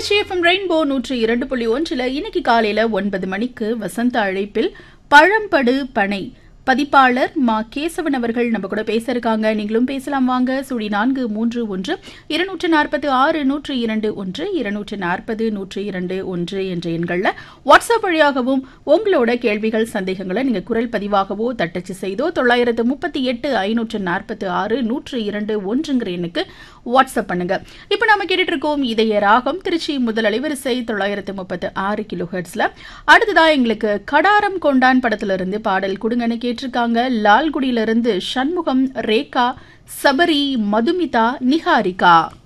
Trichy FM rainbow நூற்றி இரண்டு புள்ளி ஒன்றில் இன்னைக்கு காலையில ஒன்பது மணிக்கு வசந்த அழைப்பில் பழம்படு பனை பதிப்பாளர் மா கேசவன் அவர்கள் நம்ம கூட பேச இருக்காங்க நீங்களும் பேசலாம் வாங்க சுழி நான்கு மூன்று ஒன்று இருநூற்று நாற்பது ஆறு நூற்று இரண்டு ஒன்று இருநூற்று நாற்பது நூற்று இரண்டு ஒன்று என்ற எண்களில் வாட்ஸ்அப் வழியாகவும் உங்களோட கேள்விகள் சந்தேகங்களை நீங்க குரல் பதிவாகவோ தட்டச்சு செய்தோ தொள்ளாயிரத்து முப்பத்தி எட்டு ஐநூற்று நாற்பத்தி ஆறு நூற்று இரண்டு ஒன்றுங்கிற எண்ணுக்கு வாட்ஸ்அப் பண்ணுங்க இப்போ நம்ம கேட்டுட்டு இருக்கோம் இதய ராகம் திருச்சி முதல் அலைவரிசை தொள்ளாயிரத்து முப்பத்து ஆறு கிலோ ஹெர்ட்ஸ்ல அடுத்ததா எங்களுக்கு கடாரம் கொண்டான் படத்துல இருந்து பாடல் கொடுங்கன்னு கேட்டிருக்காங்க லால்குடியிலிருந்து சண்முகம் ரேகா சபரி மதுமிதா நிஹாரிகா